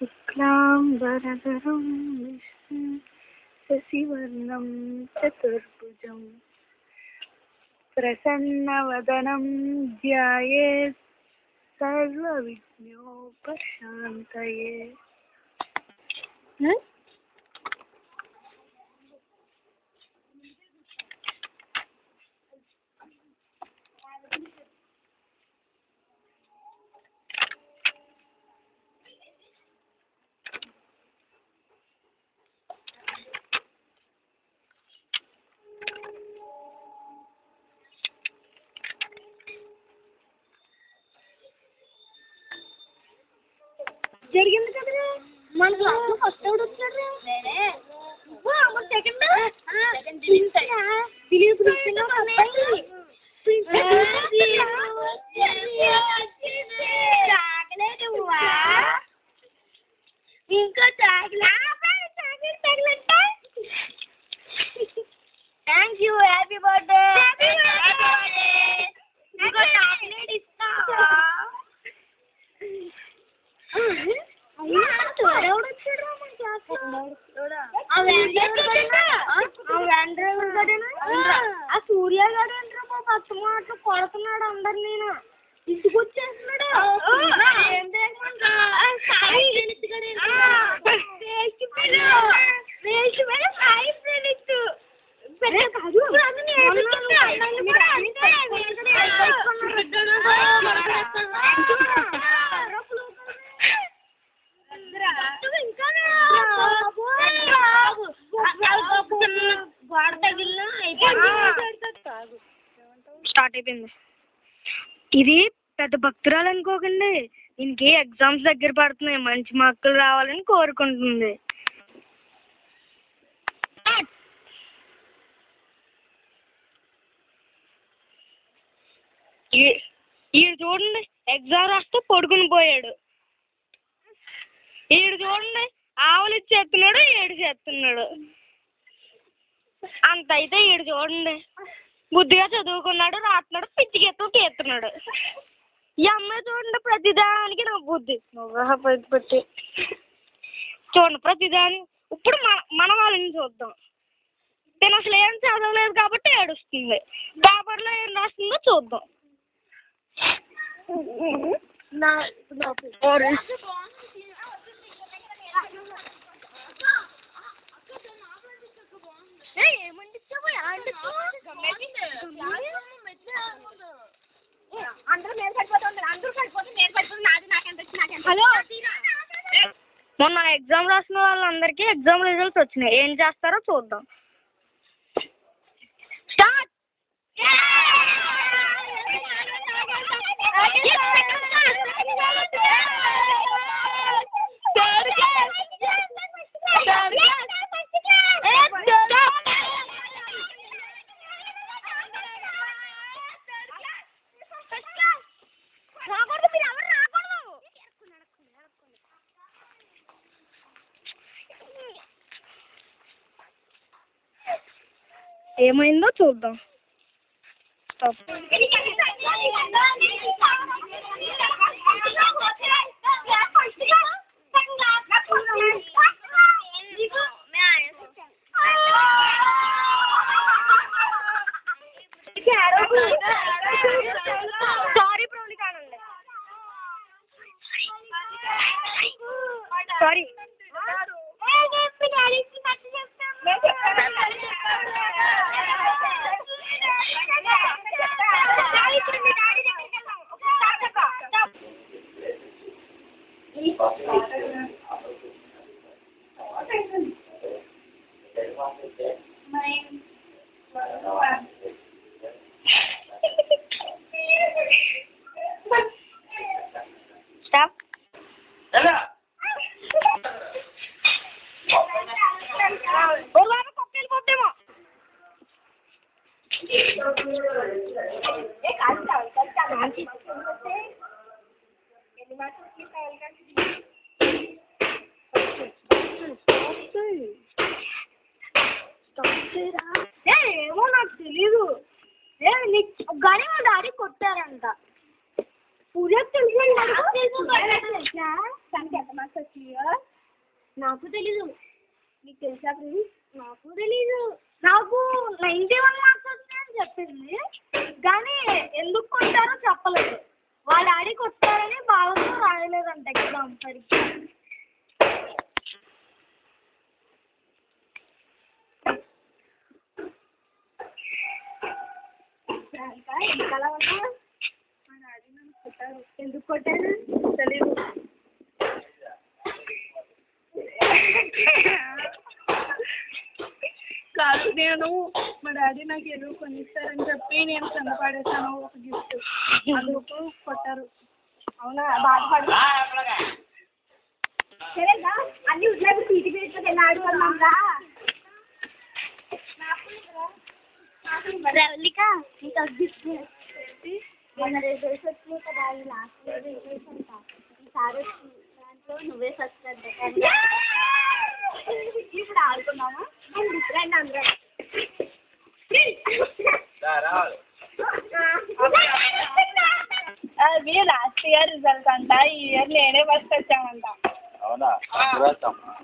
శుక్లాంబరధరం విష్ణుం శశివర్ణం చతుర్భుజం ప్రసన్నవదనం ధ్యాయేత్ సర్వవిఘ్నోపశాంతయే హ్మ్? జరిగింది కదరా మన క్లాస్ లో ఫస్ట్ ఎవడు వచ్చాడు నేనే సెకండ్ దిలీప్ ఇంకా థ్యాంక్ యూ హ్యాపీ బర్త్డే ఇంకో చాక్లెట్ ఇస్తావా ఆ సూర్య గారు ఏంట్రా మా పచ్చ మాటలు కొడుతున్నాడు అందరు నేను ఇసుకొచ్చేస్తున్నాడు ఏం స్టార్ట్ అయిపోయింది ఇది పెద్ద భక్తురాలు అనుకోకండి దీనికి ఎగ్జామ్స్ దగ్గర పడుతున్నాయి మంచి మార్కులు రావాలని కోరుకుంటుంది ఈ- ఈడు చూడండి ఎగ్జామ్ రాస్తే పడుకుని పోయాడు ఈడు చూడండి ఆవులు ఇచ్చేస్తున్నాడు ఏడు చేస్తున్నాడు అంత అయితే ఈడు చూడండి బుద్ధిగా చదువుకున్నాడు రాస్తున్నాడు పిచ్చి గీతలు తీస్తున్నాడు ఈ అమ్మాయి చూడండి ప్రతిదానికి నా బుద్ధి నువ్వు పెట్టి పెట్టి చూడండి ప్రతిదాని ఇప్పుడు మన మన వాళ్ళని చూద్దాం నేను అసలు ఏం చదవలేదు కాబట్టి ఏడుస్తుంది పేపర్లో ఏం రాస్తుందో చూద్దాం నా నా హలో మొన్న ఎగ్జామ్ రాసిన వాళ్ళందరికీ ఎగ్జామ్ రిజల్ట్స్ వచ్చినాయి ఏం చేస్తారో చూద్దాం స్టార్ట్ రాకూడదు మీరు ఎవరు రాకూడదు ఏమైందో చూద్దాం స్టాప్ సారీ ప్రౌలికానండి సారీ స్టాప్ ఓ బాబా కుక్క వెళ్ళిపోతేమో ఏ, ఏమో నాకు తెలీదు ఏ నీకు కానీ మా డాడీ కొట్టారంట పూజ తెలుసు తనకి ఎంత మార్క్స్ వచ్చినాయో నాకు తెలీదు నీకు తెలుసా ప్లీజ్ నాకు తెలీదు నాకు నైంటీ వన్ మార్క్స్ వస్తాయని చెప్పింది కానీ ఎందుకు కొట్టారో చెప్పలేదు వాళ్ళ డాడీ కొట్టారని బావతో రాయలేదంట ఎగ్జామ్ సరిగ్గా ఇంకా ఇంకలా ఉన్నా మా డాడీ నన్ను కొట్టారు ఎందుకు కొట్టారు తెలీదు కాదు నేను మా డాడీ నాకు ఏదో కొనిస్తారని చెప్పి నేను కింద పడేసాను ఒక గిఫ్ట్ అందుకు కొట్టారు అవునా బాధపడు సరేగా అన్ని ఉద్యోగులు సీటు పెట్టుకుని ఆడుకున్నాంగా రవళిక నీకు గిఫ్ట్ మొన్న రిజల్ట్స్ వచ్చినాయి కదా ఈ లాస్ట్ ఇయర్ రిజల్ట్స్ అంట ఈసారి వచ్చి దాంట్లో నువ్వే ఫస్ట్ అంట ఇప్పుడు ఆడుకున్నామా నేను డిఫరెంట్ అందరం అది లాస్ట్ ఇయర్ రిజల్ట్ అంట ఈ ఇయర్ నేనే ఫస్ట్ వచ్చామంట అవునా